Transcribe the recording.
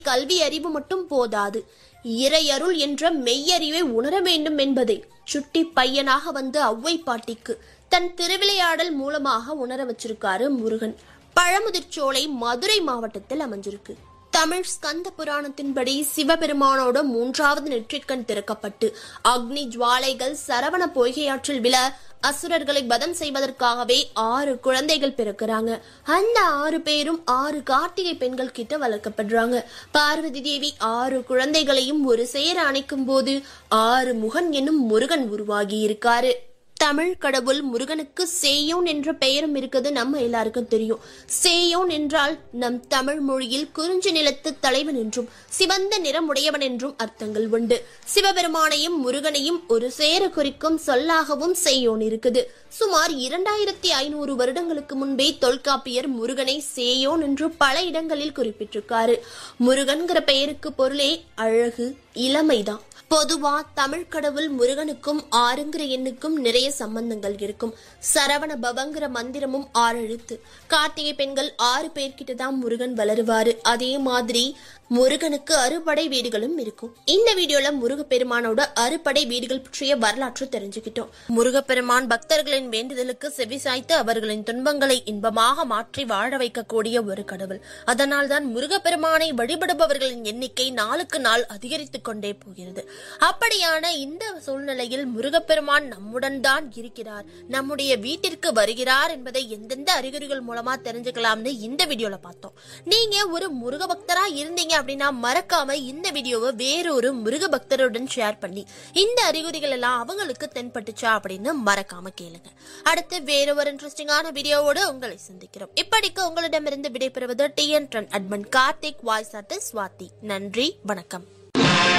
கல்வி அறிவு மட்டும் போதாது இறையருள் என்ற மெய்யறிவை உணர வேண்டும் என்பதை சுட்டி பையனாக வந்து ஒளவை பாட்டிக்கு தன் திருவிளையாடல் மூலமாக உணர வச்சிருக்காரு முருகன் பழமுதிர்ச்சோலை மதுரை மாவட்டத்தில் அமைஞ்சிருக்கு தமிழ் ஸ்கந்த புராணத்தின்படி சிவபெருமானோட மூன்றாவது நெற்றிக்கண் திறக்கப்பட்டு அக்னி ஜுவாலைகள் சரவண பொய்கையாற்றில் விழ அசுரர்களை வதம் செய்வதற்காகவே ஆறு குழந்தைகள் பிறக்கிறாங்க அந்த ஆறு பேரும் ஆறு கார்த்திகை பெண்கள் கிட்ட வளர்க்கப்படுறாங்க பார்வதி தேவி ஆறு குழந்தைகளையும் ஒரு சேர அணைக்கும் போது ஆறு முகன் என்னும் முருகன் உருவாகி இருக்காரு தமிழ் கடவுள் முருகனுக்கு சேயோன் என்ற பெயரும் இருக்குது நம்ம எல்லாருக்கும் தெரியும் சேயோன் என்றால் நம் தமிழ் மொழியில் குறிஞ்சி நிலத்து தலைவன் என்றும் சிவந்த நிறமுடையவன் என்றும் அர்த்தங்கள் உண்டு சிவபெருமானையும் முருகனையும் ஒரு சேர குறிக்கும் சொல்லாகவும் சேயோன் இருக்குது சுமார் இரண்டாயிரத்தி ஐநூறு வருடங்களுக்கு முன்பே தொல்காப்பியர் முருகனை சேயோன் என்று பல இடங்களில் குறிப்பிட்டிருக்காரு முருகன்கிற பெயருக்கு பொருளே அழகு இளமைதான் பொதுவா தமிழ் கடவுள் முருகனுக்கும் ஆறுங்கிற எண்ணுக்கும் நிறைய சம்பந்தங்கள் இருக்கும் சரவண பவங்கிற மந்திரமும் ஆறு எழுத்து கார்த்திகை பெண்கள் ஆறு பேர்கிட்ட தான் முருகன் வளருவாரு அதே மாதிரி முருகனுக்கு அறுபடை வீடுகளும் இருக்கும் இந்த வீடியோல முருகப்பெருமானோட அறுபடை வீடுகள் பற்றிய வரலாற்று தெரிஞ்சுக்கிட்டோம் முருகப்பெருமான் பக்தர்களின் வேண்டுதலுக்கு செவிசாய்த்து அவர்களின் துன்பங்களை இன்பமாக மாற்றி வாழ வைக்கக்கூடிய ஒரு கடவுள் அதனால்தான் முருகப்பெருமானை வழிபடுபவர்களின் எண்ணிக்கை நாளுக்கு நாள் அதிகரித்துக் கொண்டே போகிறது அப்படியான இந்த சூழ்நிலையில் முருகப்பெருமான் நம்முடன் தான் இருக்கிறார் நம்முடைய வீட்டிற்கு வருகிறார் என்பதை எந்தெந்த அறிகுறிகள் மூலமா தெரிஞ்சுக்கலாம்னு இந்த வீடியோல பார்த்தோம் நீங்க ஒரு முருக பக்தரா இருந்தீங்க அப்படின்னா மறக்காம இந்த வீடியோவை வேறொரு முருக பக்தருடன் ஷேர் பண்ணி இந்த அறிகுறிகள் எல்லாம் அவங்களுக்கு தென்பட்டுச்சா அப்படின்னு மறக்காம கேளுங்க அடுத்து வேற ஒரு இன்ட்ரெஸ்டிங்கான வீடியோவோடு உங்களை சந்திக்கிறோம் இப்படிக்கு உங்களிடமிருந்து விடைபெறுவது டிஎன் அட்மன் கார்த்திக் வாய்ஸ் ஆர்டிஸ்ட் ஸ்வாதி நன்றி வணக்கம்